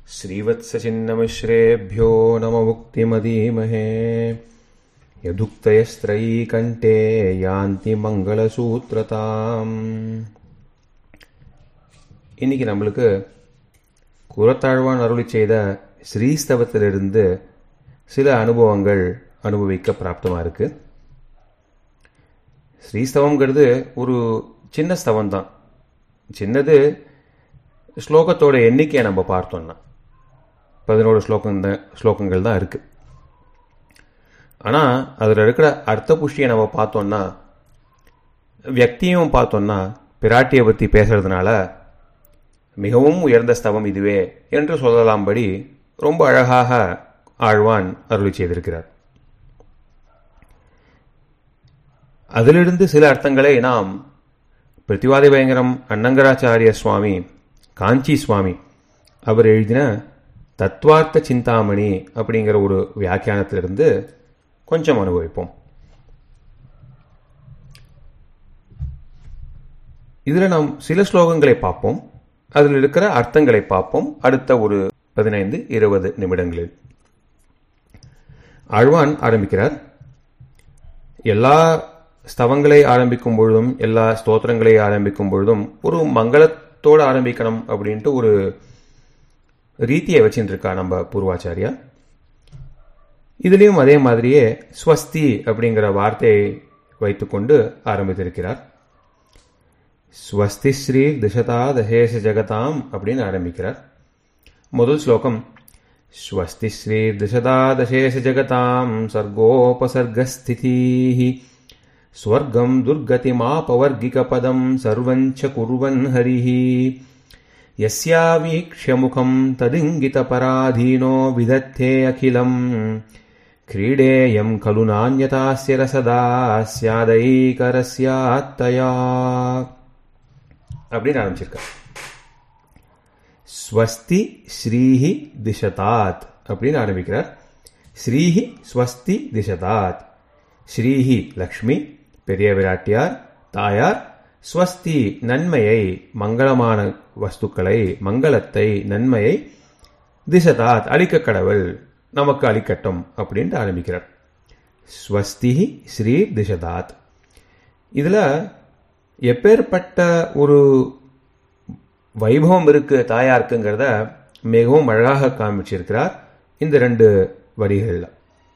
श्रीवत्सचिन्नमिश्रेभ्यो नममुक्तिमदीमहे यदुक्तयस्त्रयीकण्ठे யாந்தி மங்களசூத்திரதாம் இன்னைக்கு நம்மளுக்கு குரத்தாழ்வான் அருளி செய்த ஸ்ரீஸ்தவத்திலிருந்து சில அனுபவங்கள் அனுபவிக்க பிராப்தமாக இருக்கு ஸ்ரீஸ்தவங்கிறது ஒரு சின்ன ஸ்தவம் தான் சின்னது ஸ்லோகத்தோட எண்ணிக்கையை நம்ம பார்த்தோம்னா பதினோரு ஸ்லோகம் ஸ்லோகங்கள் தான் இருக்கு ஆனால் அதில் இருக்கிற அர்த்த புஷ்டியை நம்ம பார்த்தோம்னா வியக்தியும் பார்த்தோம்னா பிராட்டியை பற்றி பேசுறதுனால மிகவும் உயர்ந்த ஸ்தவம் இதுவே என்று சொல்லலாம்படி ரொம்ப அழகாக ஆழ்வான் அருளி செய்திருக்கிறார் அதிலிருந்து சில அர்த்தங்களை நாம் பிரதிவாதி பயங்கரம் அன்னங்கராச்சாரிய சுவாமி காஞ்சி சுவாமி அவர் எழுதின தத்வார்த்த சிந்தாமணி அப்படிங்கிற ஒரு வியாக்கியானத்திலிருந்து கொஞ்சம் அனுபவிப்போம் இதில் நாம் சில ஸ்லோகங்களை பார்ப்போம் அதில் இருக்கிற அர்த்தங்களை பார்ப்போம் அடுத்த ஒரு பதினைந்து இருபது நிமிடங்களில் ஆழ்வான் ஆரம்பிக்கிறார் எல்லா ஸ்தவங்களை ஆரம்பிக்கும் பொழுதும் எல்லா ஸ்தோத்திரங்களை ஆரம்பிக்கும் பொழுதும் ஒரு மங்களத்தோடு ஆரம்பிக்கணும் அப்படின்ட்டு ஒரு ரீதியை வச்சுட்டு இருக்கா நம்ம பூர்வாச்சாரியா இதுலேயும் அதே மாதிரியே ஸ்வஸ்தி அப்படிங்கிற வார்த்தையை வைத்துக்கொண்டு ஆரம்பித்திருக்கிறார் ஸ்வஸ்தி ஸ்ரீ திசதா தசேஷ ஜகதாம் அப்படின்னு ஆரம்பிக்கிறார் முதல் ஸ்லோகம் ஸ்வஸ்தி ஸ்ரீ திசதா தசேஷ ஜகதாம் சர்கோபசர்கஸ்திதீ ஸ்வர்க்கம் துர்கதிமாபவர்கிகபதம் சர்வஞ்ச குர்வன் ஹரிः यस्यावीक्ष्यमुखं तदिङ्गितपराधीनो विदत्ते अखिलम् क्रीडेयं खलु नान्यतास्य रसदा स्यादैकरस्यात्तया அப்படின்னு ஆரம்பிச்சிருக்கார் ஸ்வஸ்தி ஸ்ரீஹி திசதாத் அப்படின்னு ஆரம்பிக்கிறார் ஸ்ரீஹி ஸ்வஸ்தி திசதாத் ஸ்ரீஹி லக்ஷ்மி பெரிய விராட்டியார் தாயார் ஸ்வஸ்தி நன்மையை மங்களமான வஸ்துக்களை மங்களத்தை நன்மையை திசதாத் அளிக்க கடவுள் நமக்கு அளிக்கட்டும் அப்படின்ட்டு ஆரம்பிக்கிறார் ஸ்வஸ்தி ஸ்ரீ திசதாத் இதில் எப்பேற்பட்ட ஒரு வைபவம் இருக்கு தாயாருக்குங்கிறத மிகவும் அழகாக காமிச்சிருக்கிறார் இந்த ரெண்டு வரிகளில்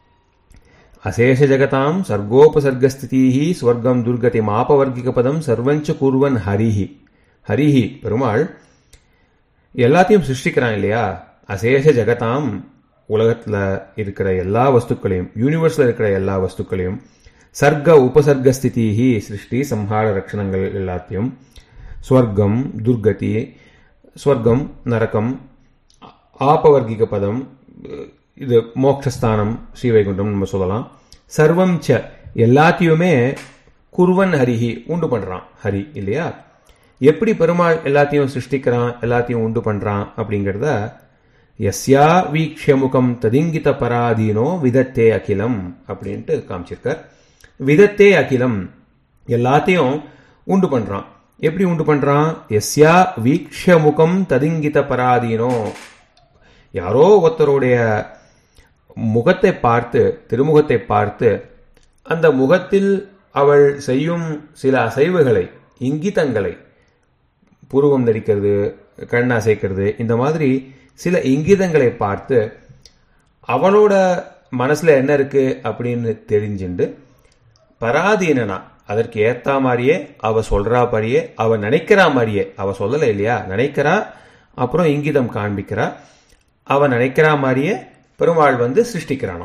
அசேஷ ஜகதாம் சர்கோபசர்கஸ்திதீஹி ஸ்வர்க்கம் துர்கதி மாபவர்கிக பதம் சர்வஞ்ச கூர்வன் ஹரிஹி ஹரிஹி பெருமாள் எல்லாத்தையும் சிருஷ்டிக்கிறான் இல்லையா அசேஷ ஜகதாம் உலகத்தில் இருக்கிற எல்லா வஸ்துக்களையும் யூனிவர்ஸில் இருக்கிற எல்லா வஸ்துக்களையும் சர்க்க உபசர்கஸ்திதீஹி சிருஷ்டி சம்ஹார ரட்சணங்கள் எல்லாத்தையும் ஸ்வர்க்கம் துர்கதி ஸ்வர்க்கம் நரக்கம் ஆபவர்கிக பதம் இது மோக்ஷஸ்தானம் ஸ்ரீவைகுண்டம் நம்ம சொல்லலாம் சர்வம் ச எல்லாத்தையுமே குருவன் ஹரிஹி உண்டு பண்றான் ஹரி இல்லையா எப்படி பெருமாள் எல்லாத்தையும் சிருஷ்டிக்கிறான் எல்லாத்தையும் உண்டு பண்றான் அப்படிங்கிறத எஸ்யா வீக்ஷமுகம் ததிங்கித பராதீனோ விதத்தே அகிலம் அப்படின்ட்டு காமிச்சிருக்கார் விதத்தே அகிலம் எல்லாத்தையும் உண்டு பண்றான் எப்படி உண்டு பண்றான் எஸ்யா வீக்ஷமுகம் ததிங்கித பராதீனோ யாரோ ஒருத்தருடைய முகத்தை பார்த்து திருமுகத்தை பார்த்து அந்த முகத்தில் அவள் செய்யும் சில அசைவுகளை இங்கிதங்களை புருவம் நடிக்கிறது கண் அசைக்கிறது இந்த மாதிரி சில இங்கிதங்களை பார்த்து அவளோட மனசுல என்ன இருக்கு அப்படின்னு தெரிஞ்சுண்டு பராதீனனா அதற்கு ஏத்த மாதிரியே அவ சொல்றா மாதிரியே அவ நினைக்கிறா மாதிரியே அவ சொல்லலை இல்லையா நினைக்கிறா அப்புறம் இங்கிதம் காண்பிக்கிறா அவ நினைக்கிறா மாதிரியே பெருமாள் வந்து சிருஷ்டிக்கிறானோ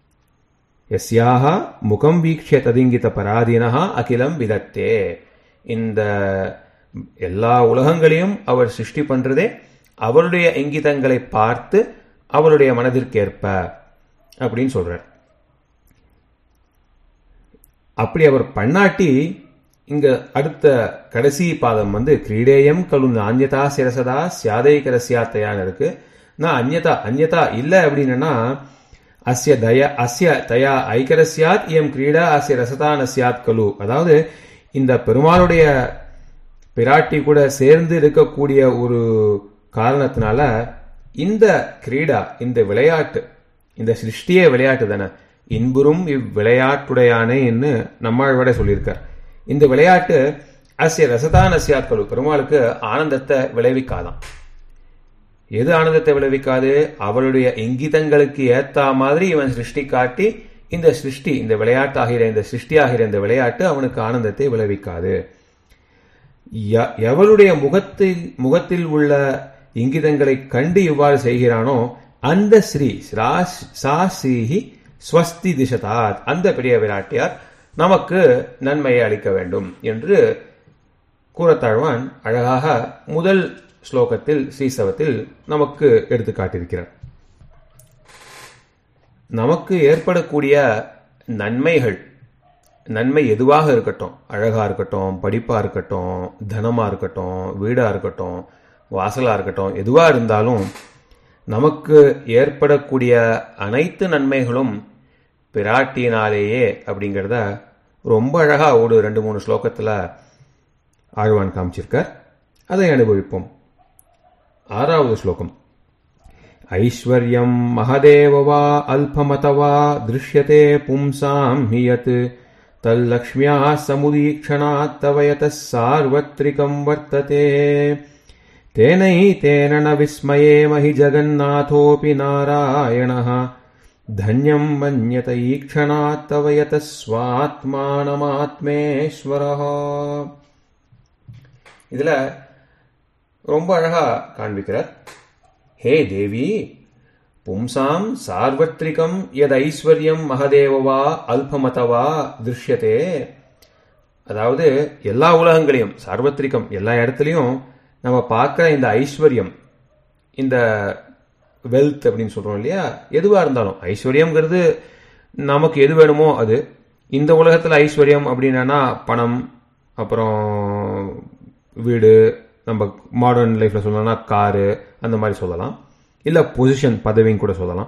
எஸ்யாக முகம் வீக்ஷ ததிங்கித பராதீனஹா அகிலம் விதத்தே இந்த எல்லா உலகங்களையும் அவர் சிருஷ்டி பண்றதே அவருடைய இங்கிதங்களை பார்த்து அவருடைய மனதிற்கேற்ப அப்படின்னு சொல்றார் அப்படி அவர் பண்ணாட்டி இங்க அடுத்த கடைசி பாதம் வந்து கிரீடேயம் கலு நான்யதா சிரசதா சியாதைகரசியாத்தையான்னு இருக்கு நான் அந்யதா அந்யதா இல்லை அப்படின்னா அஸ்ய தய அஸ்ய தயா ஐக்கரஸ்யாத் இயம் கிரீடா அஸ்ய ரசதான சியாத் கலு அதாவது இந்த பெருமாளுடைய பிராட்டி கூட சேர்ந்து இருக்கக்கூடிய ஒரு காரணத்தினால இந்த கிரீடா இந்த விளையாட்டு இந்த சிருஷ்டியே விளையாட்டு தானே இன்புறும் இவ்விளையாட்டுடையானே என்று நம்மாழ்வாட சொல்லியிருக்கார் இந்த விளையாட்டு அசிய ரசதான சியாத்கலு பெருமாளுக்கு ஆனந்தத்தை விளைவிக்காதான் எது ஆனந்தத்தை விளைவிக்காது அவளுடைய இங்கிதங்களுக்கு ஏத்தா மாதிரி இவன் சிருஷ்டி காட்டி இந்த சிருஷ்டி இந்த விளையாட்டாகிற இந்த சிருஷ்டியாகிற இந்த விளையாட்டு அவனுக்கு ஆனந்தத்தை விளைவிக்காது ய- எவளுடைய முகத்தில் முகத்தில் உள்ள இங்கிதங்களை கண்டு இவ்வாறு செய்கிறானோ அந்த ஸ்ரீ ஸ்ரா- சா ஸ்ரீஹி ஸ்வஸ்தி திசதாத் அந்த பெரிய விராட்டியார் நமக்கு நன்மையை அளிக்க வேண்டும் என்று கூறத்தாழ்வான் அழகாக முதல் ஸ்லோகத்தில் ஸ்ரீசவத்தில் நமக்கு எடுத்து காட்டியிருக்கிறார் நமக்கு ஏற்படக்கூடிய நன்மைகள் நன்மை எதுவாக இருக்கட்டும் அழகா இருக்கட்டும் படிப்பா இருக்கட்டும் தனமா இருக்கட்டும் வீடா இருக்கட்டும் வாசலா இருக்கட்டும் எதுவா இருந்தாலும் நமக்கு ஏற்படக்கூடிய அனைத்து நன்மைகளும் பிராட்டியினாலேயே அப்படிங்கிறத ரொம்ப அழகா ஒரு ரெண்டு மூணு ஸ்லோகத்துல ஆழ்வான் காமிச்சிருக்கார் அதை அனுபவிப்போம் ஆறாவது ஸ்லோகம் ऐश्वर्यम् महदेव वा अल्पमत वा दृश्यते पुंसाम् हि यत् तल्लक्ष्म्याः समुदीक्षणात् तव यतः सार्वत्रिकम् वर्तते तेनैतेन न विस्मयेम हि जगन्नाथोऽपि नारायणः धन्यम् मन्यत ईक्षणात् तव यतः स्वात्मानमात्मेश्वरः இதுல ரொம்ப அழகா காண்பிக்கிறார் ஹே தேவி பும்சாம் சார்வத்ரிகம் எத் ஐஸ்வர்யம் மகதேவவா அல்பமதவா திருஷ்யதே அதாவது எல்லா உலகங்களையும் சார்வத்ரிகம் எல்லா இடத்துலையும் நம்ம பார்க்குற இந்த ஐஸ்வர்யம் இந்த வெல்த் அப்படின்னு சொல்றோம் இல்லையா எதுவா இருந்தாலும் ஐஸ்வர்யம்ங்கிறது நமக்கு எது வேணுமோ அது இந்த உலகத்துல ஐஸ்வர்யம் அப்படின்னா பணம் அப்புறம் வீடு நம்ம மாடர்ன் லைஃப்ல சொல்லணும்னா காரு அந்த மாதிரி சொல்லலாம் இல்ல பொசிஷன் பதவின்னு கூட சொல்லலாம்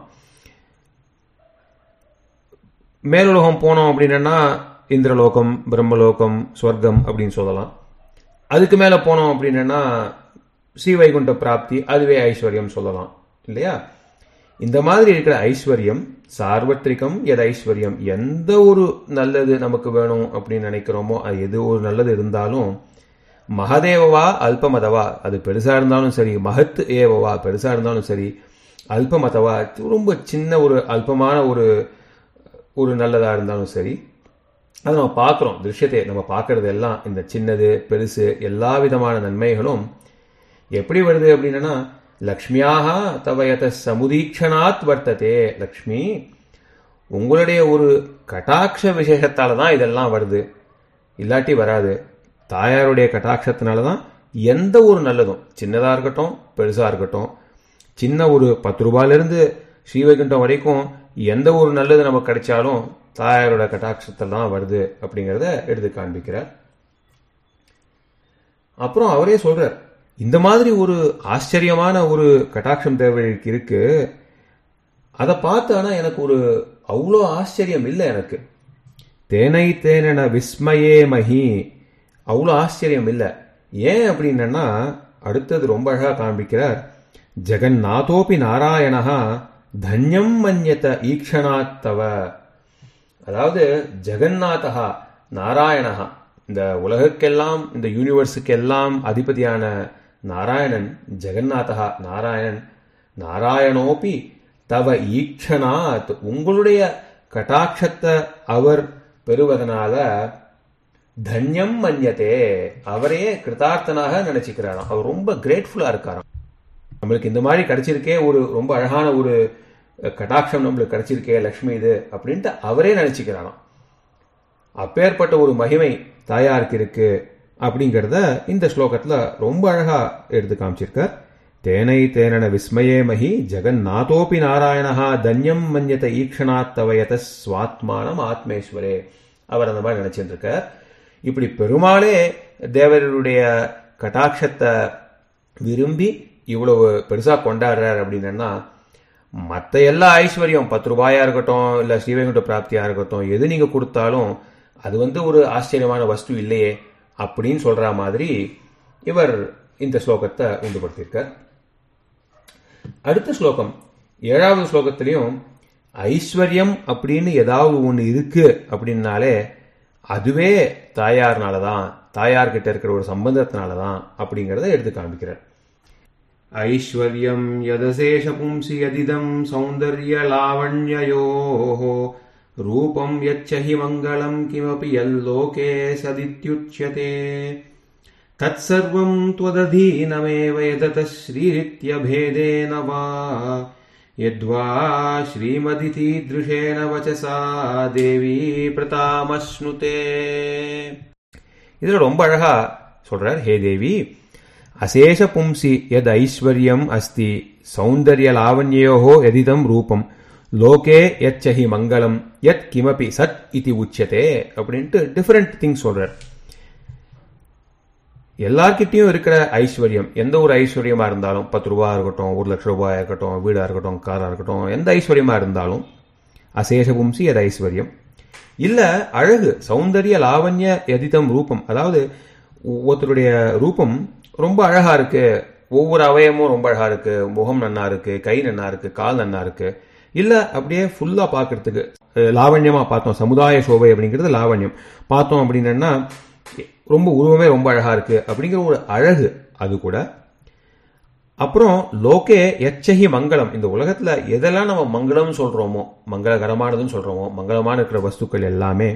மேலுலகம் போனோம் அப்படின்னா இந்திரலோகம் பிரம்மலோகம் ஸ்வர்க்கம் அப்படின்னு சொல்லலாம் அதுக்கு மேல போனோம் அப்படின்னா ஸ்ரீவைகுண்ட பிராப்தி அதுவே ஐஸ்வர்யம் சொல்லலாம் இல்லையா இந்த மாதிரி இருக்கிற ஐஸ்வர்யம் சார்வத்ரிகம் எது ஐஸ்வர்யம் எந்த ஒரு நல்லது நமக்கு வேணும் அப்படின்னு நினைக்கிறோமோ அது எது ஒரு நல்லது இருந்தாலும் மகதேவவா அல்பமதவா அது பெருசா இருந்தாலும் சரி மகத் ஏவவா பெருசா இருந்தாலும் சரி அல்பமதவா ரொம்ப சின்ன ஒரு அல்பமான ஒரு ஒரு நல்லதா இருந்தாலும் சரி அது நம்ம பார்க்குறோம் திருஷ்யத்தை நம்ம பார்க்கறது எல்லாம் இந்த சின்னது பெருசு எல்லா விதமான நன்மைகளும் எப்படி வருது அப்படின்னா லக்ஷ்மியாக தவயத சமுதீக்ஷணாத் வர்த்ததே லக்ஷ்மி உங்களுடைய ஒரு கட்டாட்ச விசேஷத்தால தான் இதெல்லாம் வருது இல்லாட்டி வராது தாயாருடைய கட்டாட்சத்தினால தான் எந்த ஒரு நல்லதும் சின்னதா இருக்கட்டும் பெருசா இருக்கட்டும் சின்ன ஒரு பத்து ரூபாயிலிருந்து ஸ்ரீவைகுண்டம் வரைக்கும் எந்த ஒரு நல்லது நமக்கு கிடைச்சாலும் தாயாரோட கட்டாட்சத்தில் தான் வருது அப்படிங்கிறத எடுத்து காண்பிக்கிறார் அப்புறம் அவரே சொல்றார் இந்த மாதிரி ஒரு ஆச்சரியமான ஒரு கட்டாட்சம் தேவைக்கு இருக்கு அதை பார்த்து ஆனா எனக்கு ஒரு அவ்வளோ ஆச்சரியம் இல்லை எனக்கு தேனை தேனென விஸ்மயே மகி அவ்வளோ ஆச்சரியம் இல்லை ஏன் அப்படின்னா அடுத்தது ரொம்ப அழகா காண்பிக்கிறார் ஜெகநாதோபி நாராயணா தன்யம் மன்யத ஈக்ஷணாத்தவ அதாவது ஜெகநாதா நாராயணா இந்த உலகுக்கெல்லாம் இந்த யூனிவர்ஸுக்கெல்லாம் அதிபதியான நாராயணன் ஜெகநாதா நாராயணன் நாராயணோபி தவ ஈக்ஷணாத் உங்களுடைய கட்டாட்சத்தை அவர் பெறுவதனால தன்யம் மன்யத்தே அவரையே கிருதார்த்தனாக நினைச்சுக்கிறாராம் அவர் ரொம்ப கிரேட்ஃபுல்லா இருக்காராம் நம்மளுக்கு இந்த மாதிரி கிடைச்சிருக்கே ஒரு ரொம்ப அழகான ஒரு கட்டாட்சம் நம்மளுக்கு கிடைச்சிருக்கே லக்ஷ்மி இது அப்படின்ட்டு அவரே நினைச்சுக்கிறாராம் அப்பேற்பட்ட ஒரு மகிமை தாயாருக்கு இருக்கு அப்படிங்கிறத இந்த ஸ்லோகத்துல ரொம்ப அழகா எடுத்து காமிச்சிருக்கார் தேனை தேனன விஸ்மயே மகி ஜெகநாதோபி நாராயணஹா தன்யம் மன்யத ஈக்ஷணாத்தவயத சுவாத்மானம் ஆத்மேஸ்வரே அவர் அந்த மாதிரி நினைச்சிட்டு இருக்கார் இப்படி பெருமாளே தேவருடைய கட்டாட்சத்தை விரும்பி இவ்வளவு பெருசா கொண்டாடுறார் அப்படின்னா மற்ற எல்லா ஐஸ்வர்யம் பத்து ரூபாயா இருக்கட்டும் இல்ல ஸ்ரீவைகுண்ட பிராப்தியா இருக்கட்டும் எது நீங்க கொடுத்தாலும் அது வந்து ஒரு ஆச்சரியமான வஸ்து இல்லையே அப்படின்னு சொல்ற மாதிரி இவர் இந்த ஸ்லோகத்தை உண்டுபடுத்தியிருக்கார் அடுத்த ஸ்லோகம் ஏழாவது ஸ்லோகத்திலையும் ஐஸ்வர்யம் அப்படின்னு ஏதாவது ஒன்று இருக்கு அப்படின்னாலே அதுவே தாயார்னால தான் தாயார்கிட்ட இருக்கிற ஒரு சம்பந்தத்தினால தான் அப்படிங்கிறத எடுத்து காண்பிக்கிறார் ஐஸ்வர்யம் யதசேஷ பும்சி யதிதம் சௌந்தர்ய லாவண்யயோः ரூபம் யச்சஹி மங்களம் கிமபி யல்லோகே சதித்யுच्यते தத்சர்வம் त्वदधीनमेव यदतः श्रीरित्यभेदेन वा यद्वा श्रीमदितीदृशेन वचसा தேவி பிரதாமஸ்னுதே இதுல ரொம்ப அழகா சொல்றார் ஹே தேவி அசேஷ பும்சி எத் ஐஸ்வர்யம் அஸ்தி சௌந்தர்ய லாவண்யோஹோ எதிதம் ரூபம் லோகே யச்சஹி மங்களம் யத் கிமபி சத் இதி உச்சதே அப்படின்ட்டு டிஃபரெண்ட் திங்ஸ் சொல்றார் எல்லார்கிட்டயும் இருக்கிற ஐஸ்வர்யம் எந்த ஒரு ஐஸ்வர்யமா இருந்தாலும் பத்து ரூபா இருக்கட்டும் ஒரு லட்ச ரூபாயா இருக்கட்டும் வீடா இருக்கட்டும் காரா இருக்கட்டும் எந்த ஐஸ்வர்யமா இருந்தாலும் அசேஷ பும்சி அது ஐஸ்வர்யம் இல்ல அழகு சௌந்தர்ய லாவண்ய எதிதம் ரூபம் அதாவது ஒருத்தருடைய ரூபம் ரொம்ப அழகா இருக்கு ஒவ்வொரு அவயமும் ரொம்ப அழகா இருக்கு முகம் நன்னா இருக்கு கை நன்னா இருக்கு கால் நன்னா இருக்கு இல்ல அப்படியே ஃபுல்லா பாக்குறதுக்கு அஹ், லாவண்யமா பார்த்தோம் சமுதாய சோபை அப்படிங்கிறது லாவண்யம் பார்த்தோம் அப்படின்னா ரொம்ப உருவமே ரொம்ப அழகா இருக்கு அப்படிங்கிற ஒரு அழகு அது கூட அப்புறம் லோகே எச்சகி மங்களம் இந்த உலகத்துல எதெல்லாம் நம்ம மங்களம் சொல்றோமோ மங்களகரமானதுன்னு சொல்றோமோ மங்களமான இருக்கிற வஸ்துக்கள் எல்லாமே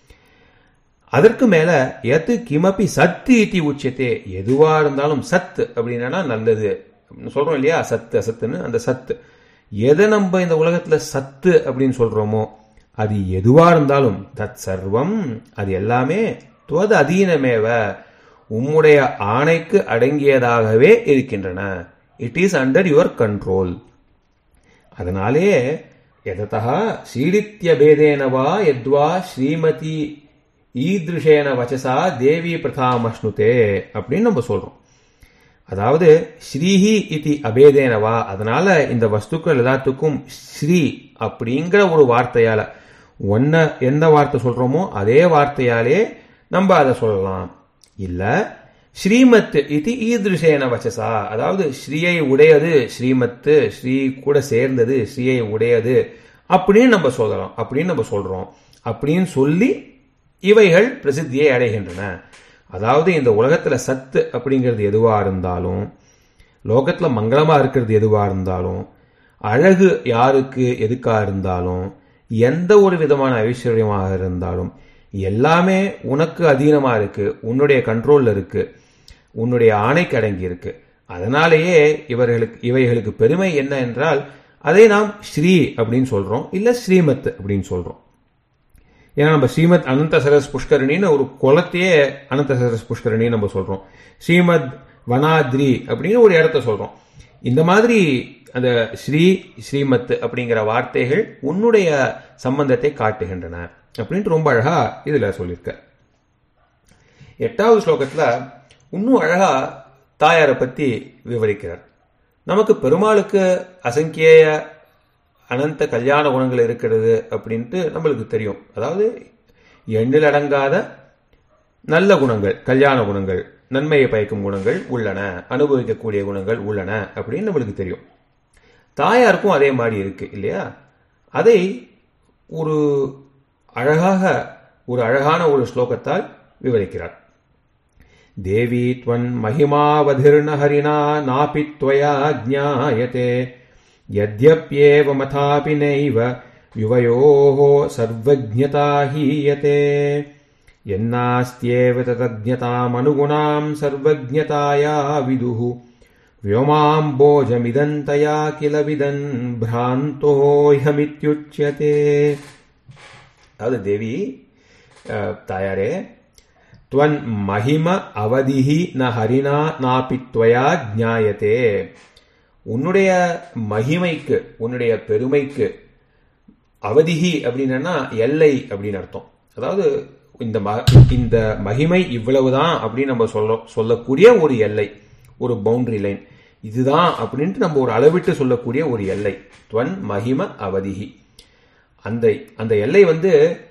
அதற்கு மேல எது கிமப்பி சத்து இத்தி உச்சத்தே எதுவா இருந்தாலும் சத்து அப்படின்னா நல்லது அப்படின்னு சொல்றோம் இல்லையா சத்து அசத்துன்னு அந்த சத்து எதை நம்ம இந்த உலகத்துல சத்து அப்படின்னு சொல்றோமோ அது எதுவா இருந்தாலும் தத் சர்வம் அது எல்லாமே துவத அதீனமேவ உம்முடைய ஆணைக்கு அடங்கியதாகவே இருக்கின்றன it is under your control அதனாலே எதத்தா ஸ்ரீடித்ய பேதேனவா எத்வா ஸ்ரீமதி ஈதிருஷேன வச்சசா தேவி பிரதாமஷ்ணுதே அப்படின்னு நம்ம சொல்றோம் அதாவது ஸ்ரீஹி இதி அபேதேனவா அதனால இந்த வஸ்துக்கள் எல்லாத்துக்கும் ஸ்ரீ அப்படிங்கிற ஒரு வார்த்தையால ஒன்ன எந்த வார்த்தை சொல்றோமோ அதே வார்த்தையாலே நம்ம அதை சொல்லலாம் இல்ல ஸ்ரீமத் இது ஈதிருஷேன வச்சசா அதாவது ஸ்ரீயை உடையது ஸ்ரீமத்து ஸ்ரீ கூட சேர்ந்தது ஸ்ரீயை உடையது அப்படின்னு நம்ம சொல்லலாம் அப்படின்னு நம்ம சொல்றோம் அப்படின்னு சொல்லி இவைகள் பிரசித்தியை அடைகின்றன அதாவது இந்த உலகத்துல சத்து அப்படிங்கிறது எதுவா இருந்தாலும் லோகத்துல மங்களமா இருக்கிறது எதுவா இருந்தாலும் அழகு யாருக்கு எதுக்கா இருந்தாலும் எந்த ஒரு விதமான ஐஸ்வர்யமாக இருந்தாலும் எல்லாமே உனக்கு அதீனமா இருக்கு உன்னுடைய கண்ட்ரோல்ல இருக்கு உன்னுடைய ஆணைக்கு அடங்கி இருக்கு அதனாலேயே இவர்களுக்கு இவைகளுக்கு பெருமை என்ன என்றால் அதை நாம் ஸ்ரீ அப்படின்னு சொல்றோம் இல்ல ஸ்ரீமத் அப்படின்னு சொல்றோம் ஏன்னா நம்ம ஸ்ரீமத் அனந்த சரஸ் புஷ்கரணின்னு ஒரு குளத்தையே அனந்த சரஸ் புஷ்கரணின்னு நம்ம சொல்றோம் ஸ்ரீமத் வனாத்ரி அப்படின்னு ஒரு இடத்த சொல்றோம் இந்த மாதிரி அந்த ஸ்ரீ ஸ்ரீமத் அப்படிங்கிற வார்த்தைகள் உன்னுடைய சம்பந்தத்தை காட்டுகின்றன அப்படின்ட்டு ரொம்ப அழகா இதுல சொல்லியிருக்க எட்டாவது ஸ்லோகத்துல இன்னும் அழகா தாயாரை பத்தி விவரிக்கிறார் நமக்கு பெருமாளுக்கு அசங்கியேய அனந்த கல்யாண குணங்கள் இருக்கிறது அப்படின்ட்டு நம்மளுக்கு தெரியும் அதாவது எண்ணில் அடங்காத நல்ல குணங்கள் கல்யாண குணங்கள் நன்மையை பயக்கும் குணங்கள் உள்ளன அனுபவிக்கக்கூடிய குணங்கள் உள்ளன அப்படின்னு நம்மளுக்கு தெரியும் தாயாருக்கும் அதே மாதிரி இருக்கு இல்லையா அதை ஒரு அழகாக ஒரு அழகான ஒரு ஸ்லோகத்தால் விவரிக்கிறார் தேவி त्वन् महिमावधिर्न हरिणा नापि त्वया ज्ञायते यद्यप्येवमथापि नैव युवयोः सर्वज्ञता हीयते यन्नास्त्येव तदज्ञतामनुगुणाम् सर्वज्ञताया विदुः व्योमाम्बोजमिदन्तया किल विदन् भ्रान्तोऽह्यमित्युच्यते அதாவது தேவி அஹ், தாயாரே துவன் மகிம அவதிஹி ந ஹரினா நாபி துவயா ஜாயத்தே உன்னுடைய மகிமைக்கு உன்னுடைய பெருமைக்கு அவதிஹி அப்படின்னா எல்லை அப்படின்னு அர்த்தம் அதாவது இந்த ம- இந்த மகிமை இவ்வளவுதான் அப்படின்னு நம்ம சொல்ல சொல்லக்கூடிய ஒரு எல்லை ஒரு பவுண்டரி லைன் இதுதான் அப்படின்ட்டு நம்ம ஒரு அளவிட்டு சொல்லக்கூடிய ஒரு எல்லை துவன் மகிம அவதிஹி அந்த அந்த எல்லை வந்து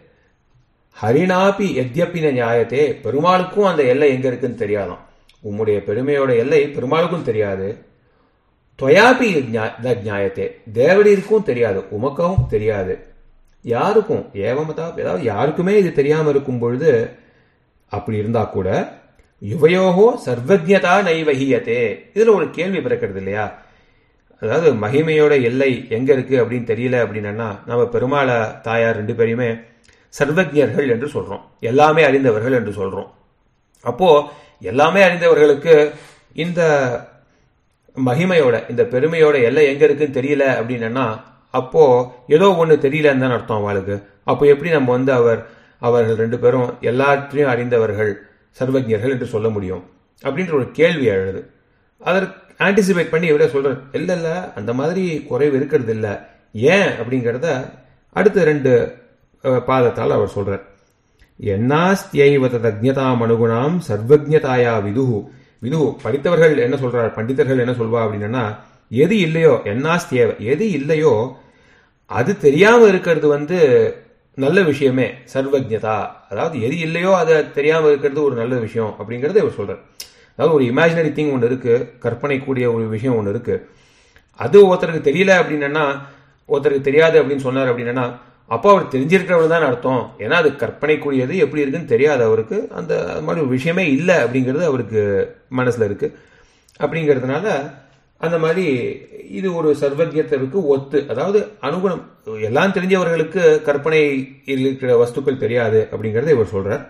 ஹரிணாபி எத்யப்பின நியாயத்தே பெருமாளுக்கும் அந்த எல்லை எங்க இருக்குன்னு தெரியாதாம் உம்முடைய பெருமையோட எல்லை பெருமாளுக்கும் தெரியாது துவயாபி ஜாயத்தே தேவரீருக்கும் தெரியாது உமக்கவும் தெரியாது யாருக்கும் ஏவமதா ஏதாவது யாருக்குமே இது தெரியாம இருக்கும் பொழுது அப்படி இருந்தா கூட யுவயோகோ சர்வஜதா நைவகியத்தே இதுல ஒரு கேள்வி பிறக்கிறது இல்லையா அதாவது மகிமையோட எல்லை எங்க இருக்கு அப்படின்னு தெரியல அப்படின்னா நம்ம பெருமாள தாயார் ரெண்டு பேரையுமே சர்வஜர்கள் என்று சொல்றோம் எல்லாமே அறிந்தவர்கள் என்று சொல்றோம் அப்போ எல்லாமே அறிந்தவர்களுக்கு இந்த மகிமையோட இந்த பெருமையோட எல்லை எங்க இருக்குன்னு தெரியல அப்படின்னா அப்போ ஏதோ ஒண்ணு தெரியலன்னு தான் அர்த்தம் அவளுக்கு அப்போ எப்படி நம்ம வந்து அவர் அவர்கள் ரெண்டு பேரும் எல்லாத்தையும் அறிந்தவர்கள் சர்வஜர்கள் என்று சொல்ல முடியும் அப்படின்ற ஒரு கேள்வி எழுது அதற்கு ஆன்டிசிபேட் பண்ணி இவரே சொல்றார் இல்ல இல்ல அந்த மாதிரி குறைவு இருக்கிறது இல்ல ஏன் அப்படிங்கிறத அடுத்த ரெண்டு பாதத்தால் அவர் சொல்றார் என்னாஸ்தியைவ தஜ்ஞதாம் அனுகுணாம் சர்வஜதாயா விதுகு விதுகு படித்தவர்கள் என்ன சொல்றார் பண்டிதர்கள் என்ன சொல்வா அப்படின்னா எது இல்லையோ என்னாஸ்தியவ எது இல்லையோ அது தெரியாம இருக்கிறது வந்து நல்ல விஷயமே சர்வஜதா அதாவது எது இல்லையோ அதை தெரியாம இருக்கிறது ஒரு நல்ல விஷயம் அப்படிங்கறத இவர் சொல்றார் அதாவது ஒரு இமேஜினரி திங் ஒன்று இருக்கு கற்பனை கூடிய ஒரு விஷயம் ஒன்று இருக்கு அது ஒருத்தருக்கு தெரியல அப்படின்னா ஒருத்தருக்கு தெரியாது அப்படின்னு சொன்னார் அப்படின்னா அப்போ அவர் தெரிஞ்சிருக்கிறவர் தான் அர்த்தம் ஏன்னா அது கற்பனை கூடியது எப்படி இருக்குன்னு தெரியாது அவருக்கு அந்த மாதிரி ஒரு விஷயமே இல்லை அப்படிங்கிறது அவருக்கு மனசுல இருக்கு அப்படிங்கிறதுனால அந்த மாதிரி இது ஒரு சர்வஜத்திற்கு ஒத்து அதாவது அனுகுணம் எல்லாம் தெரிஞ்சவர்களுக்கு கற்பனை இருக்கிற வஸ்துக்கள் தெரியாது அப்படிங்கறத இவர் சொல்றார்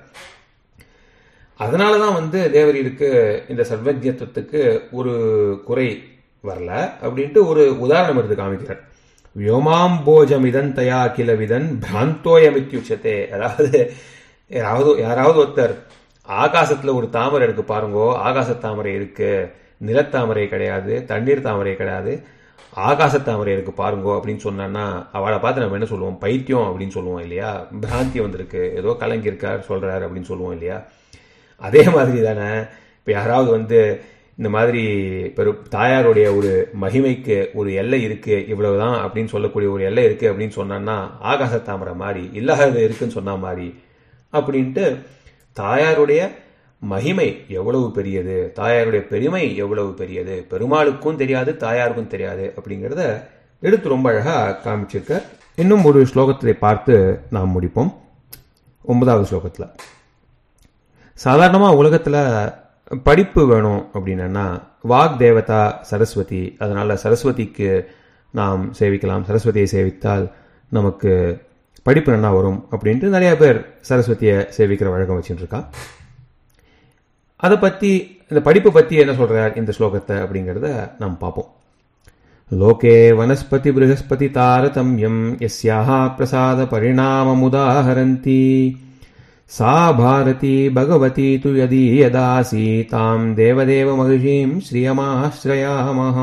அதனாலதான் வந்து தேவரீருக்கு இந்த சர்வஜத்துவத்துக்கு ஒரு குறை வரல அப்படின்ட்டு ஒரு உதாரணம் எடுத்து காமிக்கிறார் வியோமாம்போஜம் இதன் தயா கில விதன் பிராந்தோயமித்யுச்சத்தே அதாவது யாராவது யாராவது ஒருத்தர் ஆகாசத்துல ஒரு தாமரை இருக்கு பாருங்கோ ஆகாச தாமரை இருக்கு நிலத்தாமரை கிடையாது தண்ணீர் தாமரை கிடையாது ஆகாச தாமரை இருக்கு பாருங்கோ அப்படின்னு சொன்னான்னா அவளை பார்த்து நம்ம என்ன சொல்லுவோம் பைத்தியம் அப்படின்னு சொல்லுவோம் இல்லையா பிராந்தி வந்திருக்கு ஏதோ கலங்கி இருக்கார் சொல்றாரு அப்படின்னு சொல்லுவோம் இல்லையா அதே மாதிரி தானே இப்போ யாராவது வந்து இந்த மாதிரி பெரு தாயாருடைய ஒரு மகிமைக்கு ஒரு எல்லை இருக்கு இவ்வளவுதான் அப்படின்னு சொல்லக்கூடிய ஒரு எல்லை இருக்கு அப்படின்னு சொன்னான்னா ஆகாச தாமரை மாதிரி இல்லாதது இருக்குன்னு சொன்ன மாதிரி அப்படின்ட்டு தாயாருடைய மகிமை எவ்வளவு பெரியது தாயாருடைய பெருமை எவ்வளவு பெரியது பெருமாளுக்கும் தெரியாது தாயாருக்கும் தெரியாது அப்படிங்கிறத எடுத்து ரொம்ப அழகா காமிச்சிருக்க இன்னும் ஒரு ஸ்லோகத்தை பார்த்து நாம் முடிப்போம் ஒன்பதாவது ஸ்லோகத்துல சாதாரணமா உலகத்துல படிப்பு வேணும் அப்படின்னா வாக் தேவதா சரஸ்வதி அதனால சரஸ்வதிக்கு நாம் சேவிக்கலாம் சரஸ்வதியை சேவித்தால் நமக்கு படிப்பு நல்லா வரும் அப்படின்ட்டு நிறைய பேர் சரஸ்வதியை சேவிக்கிற வழக்கம் வச்சுட்டு இருக்கா அதை பத்தி இந்த படிப்பு பத்தி என்ன சொல்றார் இந்த ஸ்லோகத்தை அப்படிங்கிறத நாம் பார்ப்போம் லோகே வனஸ்பதி ப்ரஹஸ்பதி தாரதமியம் எஸ்யாக பிரசாத பரிணாமமுதாஹரந்தி सा भारती भगवती तु यदीयदासी ताम् देवदेव महिषीम् ஸ்ரீயமாஸ்ரயாமஹ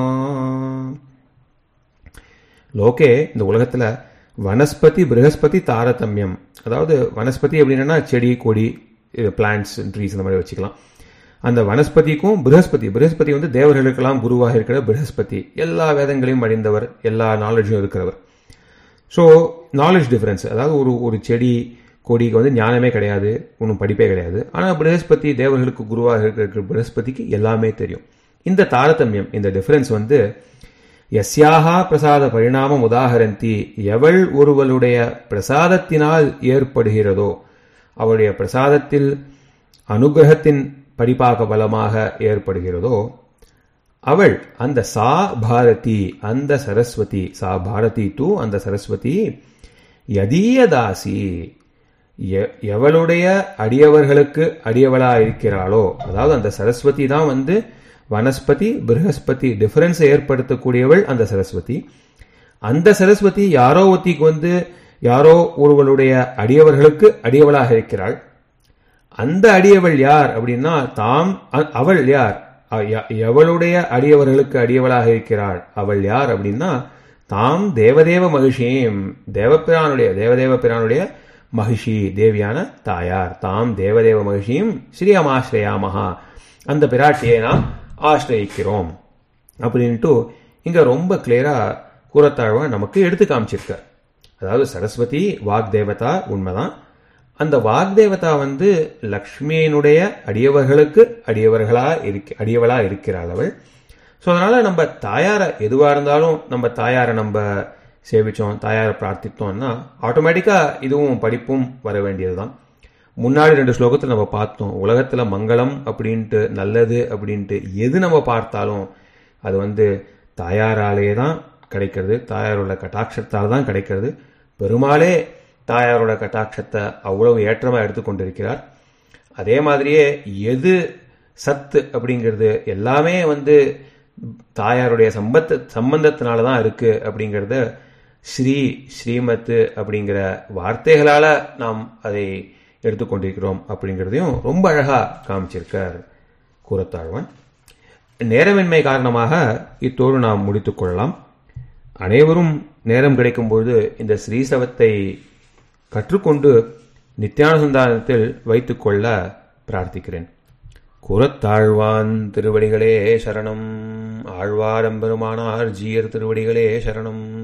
லோகே இந்த உலகத்துல வனஸ்பதி ப்ரஹஸ்பதி தாரதமியம் அதாவது வனஸ்பதி அப்படின்னா செடி கொடி பிளான்ட்ஸ் ட்ரீஸ் இந்த மாதிரி வச்சுக்கலாம் அந்த வனஸ்பதிக்கும் ப்ரஹஸ்பதி ப்ரஹஸ்பதி வந்து தேவர்களுக்கெல்லாம் குருவாக இருக்கிற ப்ரஹஸ்பதி எல்லா வேதங்களையும் அழிந்தவர் எல்லா நாலேஜும் இருக்கிறவர் ஸோ நாலேஜ் டிஃபரன்ஸ் அதாவது ஒரு ஒரு செடி கொடிக்கு வந்து ஞானமே கிடையாது ஒன்றும் படிப்பே கிடையாது ஆனால் ப்ரஹஸ்பதி தேவர்களுக்கு குருவாக இருக்கிற ப்ரஹஸ்பதிக்கு எல்லாமே தெரியும் இந்த தாரதமியம் இந்த டிஃபரன்ஸ் வந்து எஸ்யாகா பிரசாத பரிணாமம் உதாகரந்தி எவள் ஒருவளுடைய பிரசாதத்தினால் ஏற்படுகிறதோ அவளுடைய பிரசாதத்தில் அனுகிரகத்தின் படிப்பாக பலமாக ஏற்படுகிறதோ அவள் அந்த சா பாரதி அந்த சரஸ்வதி சா பாரதி டூ அந்த சரஸ்வதி யதீயதாசி எவளுடைய அடியவர்களுக்கு அடியவளா இருக்கிறாளோ அதாவது அந்த சரஸ்வதி தான் வந்து வனஸ்பதி ப்ரஹஸ்பதி டிஃபரன்ஸ் ஏற்படுத்தக்கூடியவள் அந்த சரஸ்வதி அந்த சரஸ்வதி யாரோ ஒத்திக்கு வந்து யாரோ ஒருவளுடைய அடியவர்களுக்கு அடியவளாக இருக்கிறாள் அந்த அடியவள் யார் அப்படின்னா தாம் அவள் யார் எவளுடைய அடியவர்களுக்கு அடியவளாக இருக்கிறாள் அவள் யார் அப்படின்னா தாம் தேவதேவ மகிஷியும் தேவபிரானுடைய தேவதேவ பிரானுடைய மகிஷி தேவியான தாயார் தாம் தேவதேவ மகிஷியும் ஸ்ரீயமாஸ்ரயாமஹா அந்த பிராட்டியை நாம் ஆசிரயிக்கிறோம் அப்படின்ட்டு இங்க ரொம்ப கிளியரா கூறத்தாழ்வா நமக்கு எடுத்து காமிச்சிருக்கார் அதாவது சரஸ்வதி வாக் தேவதா உண்மைதான் அந்த வாக்தேவதா வந்து லக்ஷ்மியினுடைய அடியவர்களுக்கு அடியவர்களா இருக்க அடியவளா இருக்கிறாள் அவள் ஸோ அதனால நம்ம தாயாரை எதுவாக இருந்தாலும் நம்ம தாயாரை நம்ம சேவிச்சோம் தாயாரை பிரார்த்தித்தோம்னா ஆட்டோமேட்டிக்காக இதுவும் படிப்பும் வர வேண்டியதுதான் முன்னாடி ரெண்டு ஸ்லோகத்தில் நம்ம பார்த்தோம் உலகத்தில் மங்களம் அப்படின்ட்டு நல்லது அப்படின்ட்டு எது நம்ம பார்த்தாலும் அது வந்து தாயாராலேயே தான் கிடைக்கிறது தாயாரோட கட்டாட்சத்தால் தான் கிடைக்கிறது பெருமாளே தாயாரோட கட்டாட்சத்தை அவ்வளவு ஏற்றமாக எடுத்துக்கொண்டிருக்கிறார் அதே மாதிரியே எது சத்து அப்படிங்கிறது எல்லாமே வந்து தாயாருடைய சம்பத்து சம்பந்தத்தினால தான் இருக்கு அப்படிங்கிறத ஸ்ரீ ஸ்ரீமத்து அப்படிங்கிற வார்த்தைகளால நாம் அதை எடுத்துக்கொண்டிருக்கிறோம் அப்படிங்கிறதையும் ரொம்ப அழகா காமிச்சிருக்கார் கூறத்தாழ்வான் நேரமின்மை காரணமாக இத்தோடு நாம் முடித்துக் கொள்ளலாம் அனைவரும் நேரம் கிடைக்கும்போது இந்த ஸ்ரீசவத்தை கற்றுக்கொண்டு நித்தியானுசந்தானத்தில் வைத்துக்கொள்ள பிரார்த்திக்கிறேன் குரத்தாழ்வான் திருவடிகளே சரணம் ஆழ்வாரம்பெருமானார் ஜீயர் திருவடிகளே சரணம்